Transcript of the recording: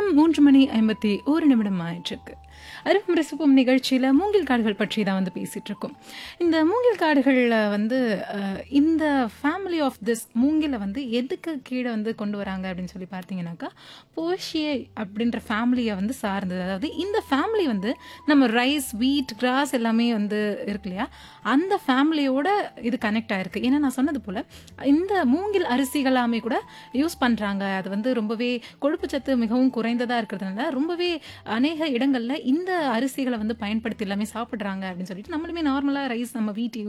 நேரம் மூன்று மணி ஐம்பத்தி ஒரு நிமிடம் ஆயிட்டிருக்கு அருப்பும் ரசிப்பும் நிகழ்ச்சியில் மூங்கில் காடுகள் பற்றி தான் வந்து பேசிகிட்டு இருக்கோம் இந்த மூங்கில் காடுகளில் வந்து அஹ், இந்த ஃபேமிலி ஆஃப் திஸ் மூங்கிலை வந்து எதுக்கு கீழே வந்து கொண்டு வராங்க அப்படின்னு சொல்லி பார்த்தீங்கன்னாக்கா போஷியை அப்படின்ற ஃபேமிலியை வந்து சார்ந்தது அதாவது இந்த ஃபேமிலி வந்து நம்ம ரைஸ் வீட் கிராஸ் எல்லாமே வந்து இருக்கு இல்லையா அந்த ஃபேமிலியோட இது கனெக்ட் ஆயிருக்கு ஏன்னா நான் சொன்னது போல் இந்த மூங்கில் அரிசிகளாமே கூட யூஸ் பண்ணுறாங்க அது வந்து ரொம்பவே கொழுப்பு சத்து மிகவும் குறைந்ததாக இருக்கிறதுனால ரொம்பவே அநேக இடங்களில் இந்த அரிசிகளை வந்து பயன்படுத்தி எல்லாமே சாப்பிட்றாங்க அப்படின்னு சொல்லிட்டு நம்மளுமே நார்மலாக ரைஸ் நம்ம வீட்டு